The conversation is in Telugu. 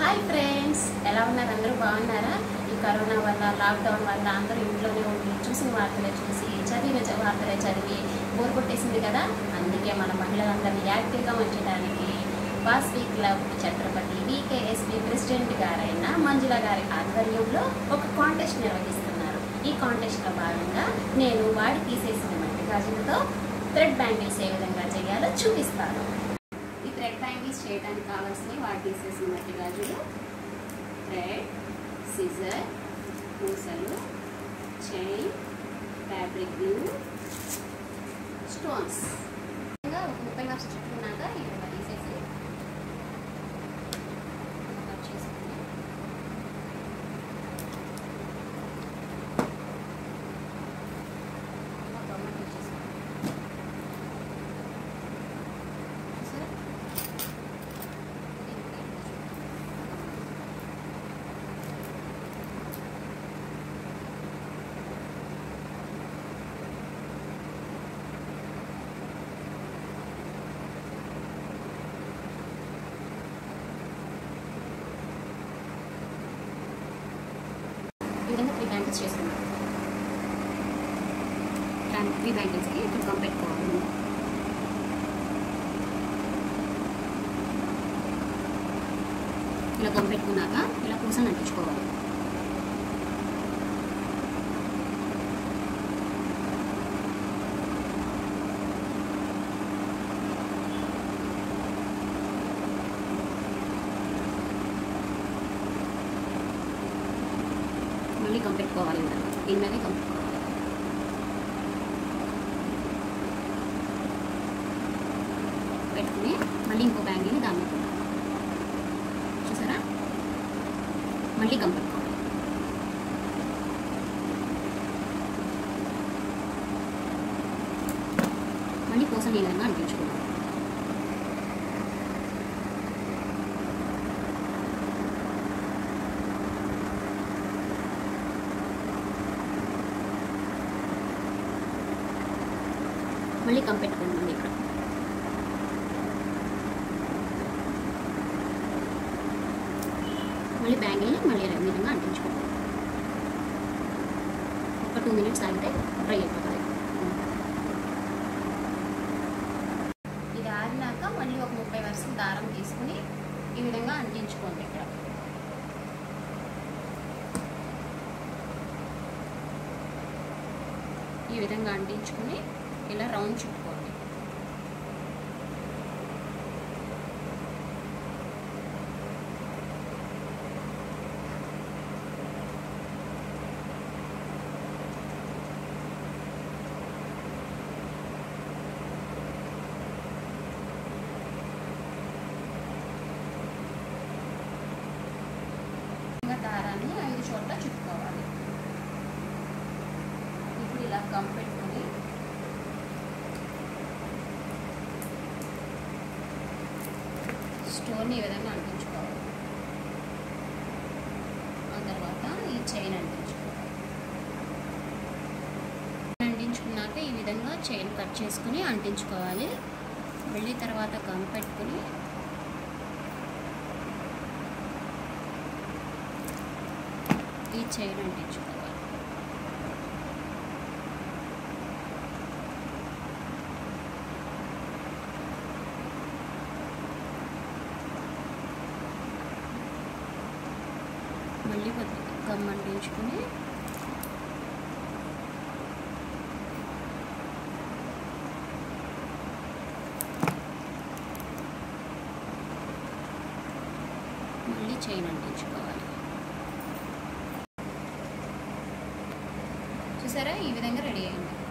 హాయ్ ఫ్రెండ్స్ ఎలా ఉన్నారు అందరూ బాగున్నారా ఈ కరోనా వల్ల లాక్డౌన్ వల్ల అందరూ ఇంట్లోనే ఉండి చూసిన వార్తలే చూసి చదివిన చ- వార్తలే చదివి బోర్ కొట్టేసింది కదా అందుకే మన మహిళలందరినీ యాక్టివ్గా ఉంచడానికి Vasavi club Chhatrapati VKSP president గారైన మంజుల గారి ఆధ్వర్యంలో ఒక కాంటెస్ట్ నిర్వహిస్తున్నారు ఈ కాంటెస్ట్లో భాగంగా నేను వాడి తీసేసిన మట్టి గాజులతో థ్రెడ్ బ్యాంగిల్స్ ఏ విధంగా చేయాలో చూపిస్తాను ఈ థ్రెడ్ బ్యాంగిల్స్ చేయడానికి కావాల్సినవి వాటి తీసేసిన మట్టి గాజులు థ్రెడ్ సిజర్ పూసలు చైన్ ఫ్యాబ్రిక్ గ్లూ స్టోన్స్ ఇంకా ఒక ముప్పై మార్క్స్ చుట్టుకున్నాక ఈ విధంగా తీసేసి కట్ చేసుకుని ఇలా గమ్మత్తు వచ్చేసుకోండి. చూసారా? ఇది ఇంకా ఇట్లా చూడండి. ఈ విధంగా త్రీ బ్యాంగిల్స్ చేసుకున్నాం త్రీ బ్యాంగిల్స్కి ఇప్పుడు గమ్ పెట్టుకోవాలి ఇలా గమ్ పెట్టుకున్నాక ఇలా పూసలు అంటించుకోవాలి మళ్ళీ గమ్ పెట్టుకోవాలి ఇందులో. దీని మీదే గమ్ పెట్టుకోవాలి పెట్టుకుని మళ్ళీ ఇంకో బ్యాంగిల్ని దాని మీద పెట్టాలి. చూసారా మళ్ళీ గమ్ పెట్టుకోవాలి మళ్ళీ పూస నీళ్ళంగా అనిపించుకోవాలి మళ్ళీ గమ్ పెట్టుకోండి మళ్ళీ ఇక్కడ మళ్ళీ బ్యాంగిల్ని మళ్ళీ ఈ విధంగా అంటించుకోవాలి ఒక టూ మినిట్స్ ఆగితే డ్రై అయిపోతుంది ఇది ఆరినాక మళ్ళీ ఒక ముప్పై వరుసలు దారం తీసుకుని ఈ విధంగా అంటించుకోండి ఇక్కడ ఈ విధంగా అంటించుకుని ఇలా రౌండ్ చుట్టుకోండి ఇంకా దారాన్ని ఐదు చోట్ల చుట్టుకోవాలి ఇప్పుడు ఇలా గమ్ పెట్టుకుని స్టోర్ని ఈ విధంగా అంటించుకోవాలి ఆ తర్వాత ఈ చైన్ అంటించుకోవాలి అంటించుకున్నాక ఈ విధంగా చైన్ కట్ చేసుకుని అంటించుకోవాలి మళ్ళీ తర్వాత గమ్ పెట్టుకుని ఈ చైన్ అంటించుకోవాలి మళ్ళీ కొద్దిగా గమ్ అంటించుకుని మళ్ళీ చైన్ అంటించుకోవాలి చూసారా ఈ విధంగా రెడీ అయింది